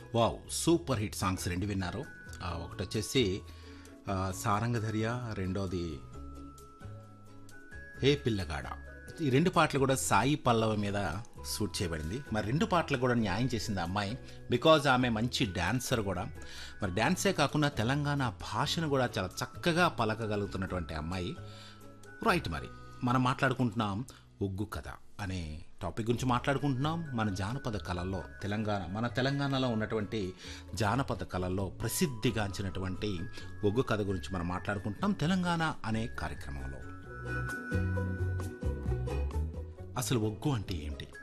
wow super hit songs రెండు విన్నారు ఆ, ఒకటి వచ్చేసి ఆ, సారంగధర్య రెండోది హే పిల్లగాడ ఈ రెండు పాటలు కూడా సాయి పల్లవ మీద షూట్ చేయబడింది మరి రెండు పాటలు కూడా న్యాయం చేసింది ఆ అమ్మాయి బికాజ్ ఆమె మంచి డాన్సర్ కూడా మరి డాన్సే కాకుండా తెలంగాణ భాషను కూడా చాలా చక్కగా పలకగలుగుతున్నటువంటి అమ్మాయి రైట్ మరి మనం మాట్లాడుకుంటున్నాం ఒగ్గు కథ అనే టాపిక్ గురించి మాట్లాడుకుంటున్నాం మన జానపద కళల్లో తెలంగాణ మన తెలంగాణలో ఉన్నటువంటి జానపద కళల్లో ప్రసిద్ధిగాంచినటువంటి ఒగ్గు కథ గురించి మనం మాట్లాడుకుంటున్నాం తెలంగాణ అనే కార్యక్రమంలో అసలు ఒగ్గు అంటే ఏంటి